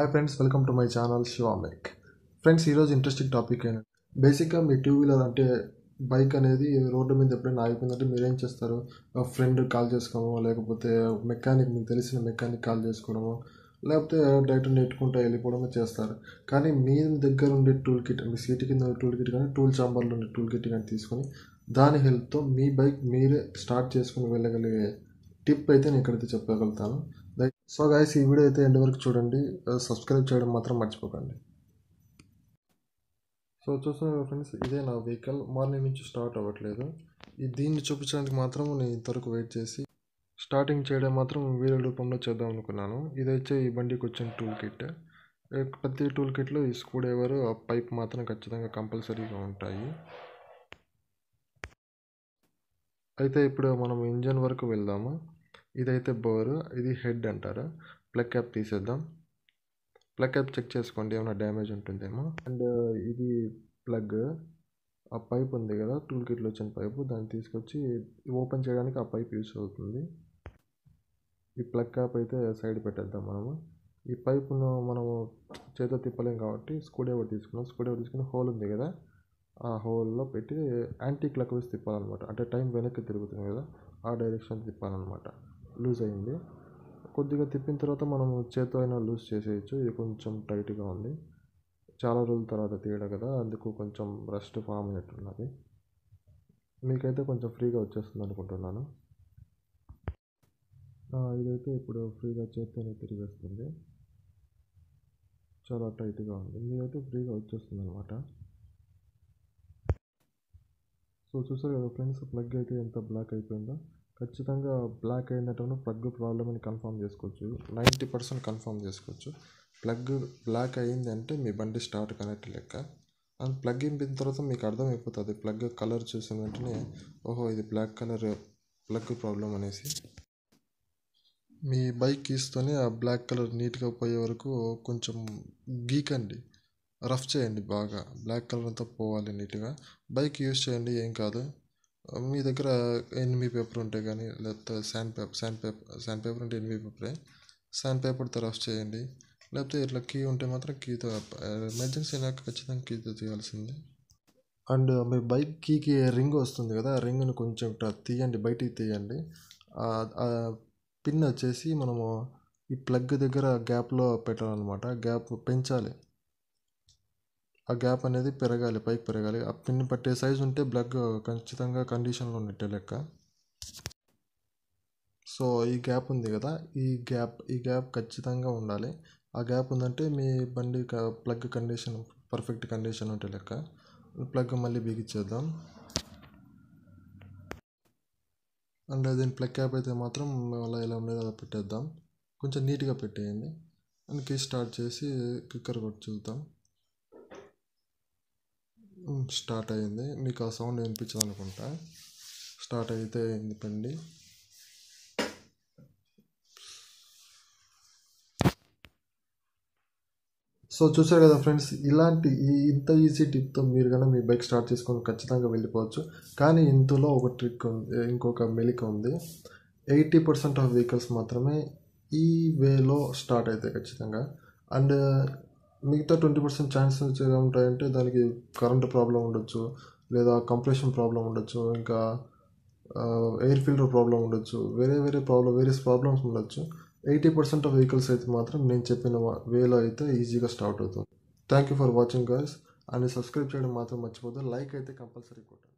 hi friends welcome to my channel శివామేక్ friends ఈరోజు interesting topic ఏంటంటే బేసిక్గా మీ టూ వీలర్ అంటే బైక్ అనేది రోడ్డు మీద ఎప్పుడైనా ఆగిపోయిందంటే మీరు ఏం చేస్తారు ఫ్రెండ్ కాల్ చేసుకోవడమో లేకపోతే మెకానిక్ మీకు తెలిసిన మెకానిక్ కాల్ చేసుకోవడమో లేకపోతే డైరెక్ట్ నెట్టుకుంటూ వెళ్ళిపోవడమో చేస్తారు కానీ మీ దగ్గర ఉండే టూల్ కిట్ మీ సీట్ కింద టూల్ కిట్ కానీ టూల్ చాంబర్లో ఉండే టూల్ కిట్ కానీ తీసుకొని దాని హెల్ప్తో మీ బైక్ మీరే స్టార్ట్ చేసుకుని వెళ్ళగలిగే టిప్ అయితే నేను ఇక్కడైతే చెప్పగలుగుతాను సో గాయస్ ఈ వీడియో అయితే ఎండ్ వరకు చూడండి సబ్స్క్రైబ్ చేయడం మాత్రం మర్చిపోకండి సో చూస్తున్నారు ఫ్రెండ్స్ ఇదే నా వెహికల్ మార్నింగ్ నుంచి స్టార్ట్ అవ్వట్లేదు ఈ దీన్ని చూపించడానికి మాత్రం నేను ఇంతవరకు వెయిట్ చేసి స్టార్టింగ్ చేయడం మాత్రం వీడియో రూపంలో చేద్దాం అనుకున్నాను ఇదైతే ఈ బండికి వచ్చిన టూల్ కిట్ ప్రతి టూల్ కిట్లో ఈ స్క్రూ డ్రైవర్ ఆ పైప్ మాత్రం ఖచ్చితంగా కంపల్సరీగా ఉంటాయి అయితే ఇప్పుడు మనం ఇంజన్ వరకు వెళ్దాము ఇదైతే బోర్ ఇది హెడ్ అంటారు ప్లగ్ క్యాప్ తీసేద్దాం ప్లగ్ క్యాప్ చెక్ చేసుకోండి ఏమైనా డ్యామేజ్ ఉంటుందేమో అండ్ ఇది ప్లగ్ ఆ పైప్ ఉంది కదా టూల్ కిట్లో వచ్చిన పైపు దాన్ని తీసుకొచ్చి ఓపెన్ చేయడానికి ఆ పైప్ యూస్ అవుతుంది ఈ ప్లగ్ క్యాప్ అయితే సైడ్ పెట్టేద్దాం మనము ఈ పైపును మనము చేత తిప్పలేం కాబట్టి స్క్రూ డ్రైవర్ తీసుకున్నాం స్క్రూ డ్రైవర్ తీసుకుని హోల్ ఉంది కదా ఆ హోల్లో పెట్టి యాంటీ క్లాక్ వైజ్ తిప్పాలన్నమాట అంటే టైం వెనక్కి తిరుగుతుంది కదా ఆ డైరెక్షన్ తిప్పాలన్నమాట లూజ్ అయింది కొద్దిగా తిప్పిన తర్వాత మనం చేత్తో అయినా లూజ్ చేసేయచ్చు ఇది కొంచెం టైట్గా ఉంది చాలా రోజుల తర్వాత తీయడం కదా అందుకు కొంచెం రస్ట్ ఫామ్ అయినట్టున్నది మీకైతే కొంచెం ఫ్రీగా వచ్చేస్తుంది అనుకుంటున్నాను ఇదైతే ఇప్పుడు ఫ్రీగా చేత్తోనే తిరిగేస్తుంది చాలా టైట్గా ఉంది మీరైతే ఫ్రీగా వచ్చేస్తుంది అనమాట సో చూసారు కదా ఫ్రెండ్స్ ప్లగ్ అయితే ఎంత బ్లాక్ అయిపోయిందో ఖచ్చితంగా బ్లాక్ అయినట్టు ప్లగ్ ప్రాబ్లమ్ అని కన్ఫర్మ్ చేసుకోవచ్చు నైంటీ పర్సెంట్ కన్ఫర్మ్ చేసుకోవచ్చు ప్లగ్ బ్లాక్ అయింది అంటే మీ బండి స్టార్ట్ కనెక్ట్ లెక్క అండ్ ప్లగ్ ఇంపిన తర్వాత మీకు అర్థమైపోతుంది ప్లగ్ కలర్ చూసిన వెంటనే ఓహో ఇది బ్లాక్ కలర్ ప్లగ్ ప్రాబ్లం అనేసి మీ బైక్ కీస్తోనే ఆ బ్లాక్ కలర్ నీట్గా పోయే వరకు కొంచెం గీకండి రఫ్ చేయండి బాగా బ్లాక్ కలర్ అంతా పోవాలి నీట్గా బైక్ యూస్ చేయండి ఏం కాదు మీ దగ్గర ఎనిమి పేపర్ ఉంటే కానీ లేకపోతే sandpaper sandpaper sandpaper అంటే ఎనిమి పేపరే శాండ్ పేపర్తో రఫ్ చేయండి లేకపోతే ఇట్లా కీ ఉంటే మాత్రం కీతో ఎమర్జెన్సీ అయినాక ఖచ్చితంగా కీతో తీయాల్సిందే అండ్ మీ బైక్ కీకి రింగ్ వస్తుంది కదా ఆ రింగ్ని కొంచెం ఇట్లా తీయండి బయటికి తీయండి పిన్ వచ్చేసి మనము ఈ ప్లగ్ దగ్గర గ్యాప్లో పెట్టాలన్నమాట గ్యాప్ పెంచాలి ఆ గ్యాప్ అనేది పెరగాలి పైకి పెరగాలి ఆ పిన్ పట్టే సైజు ఉంటే బ్లగ్ ఖచ్చితంగా కండిషన్లో ఉన్నట్టే లెక్క సో ఈ గ్యాప్ ఉంది కదా ఈ గ్యాప్ ఈ గ్యాప్ ఖచ్చితంగా ఉండాలి ఆ గ్యాప్ ఉందంటే మీ బండి ప్లగ్ కండిషన్ పర్ఫెక్ట్ కండిషన్ ఉంటే లెక్క ప్లగ్ మళ్ళీ బిగించేద్దాం అండ్ దీని ప్లగ్ క్యాప్ అయితే మాత్రం అలా ఎలా ఉండేది అలా పెట్టేద్దాం కొంచెం నీట్గా పెట్టేయండి అండ్ కీ స్టార్ట్ చేసి కిక్కర్ కొట్టి చూద్దాం స్టార్ట్ అయింది మీకు ఆ సౌండ్ వినిపించదు అనుకుంటా స్టార్ట్ అయితే అయింది బండి సో చూసారు కదా ఫ్రెండ్స్ ఇలాంటి ఈ ఇంత ఈజీ టిప్తో మీరు కనుక మీ బైక్ స్టార్ట్ చేసుకొని ఖచ్చితంగా వెళ్ళిపోవచ్చు కానీ ఇందులో ఒక ట్రిక్ ఉంది ఇంకొక మెలిక ఉంది ఎయిటీ పర్సెంట్ ఆఫ్ వెహికల్స్ మాత్రమే ఈ వేలో స్టార్ట్ అవుతాయి ఖచ్చితంగా అండ్ మిగతా ట్వంటీ పర్సెంట్ ఛాన్సెస్ ఎలా ఉంటాయంటే దానికి కరెంట్ ప్రాబ్లం ఉండొచ్చు లేదా కంప్రెషన్ ప్రాబ్లం ఉండొచ్చు ఇంకా ఎయిర్ ఫిల్టర్ ప్రాబ్లం ఉండొచ్చు వేరే వేరే ప్రాబ్లం వేరియస్ ప్రాబ్లమ్స్ ఉండొచ్చు ఎయిటీ పర్సెంట్ ఆఫ్ వెహికల్స్ అయితే మాత్రం నేను చెప్పిన వేలో అయితే ఈజీగా స్టార్ట్ అవుతుంది thank you for watching guys and subscribe చేయడం మాత్రం మర్చిపోద్దు లైక్ అయితే కంపల్సరీ కొట్టండి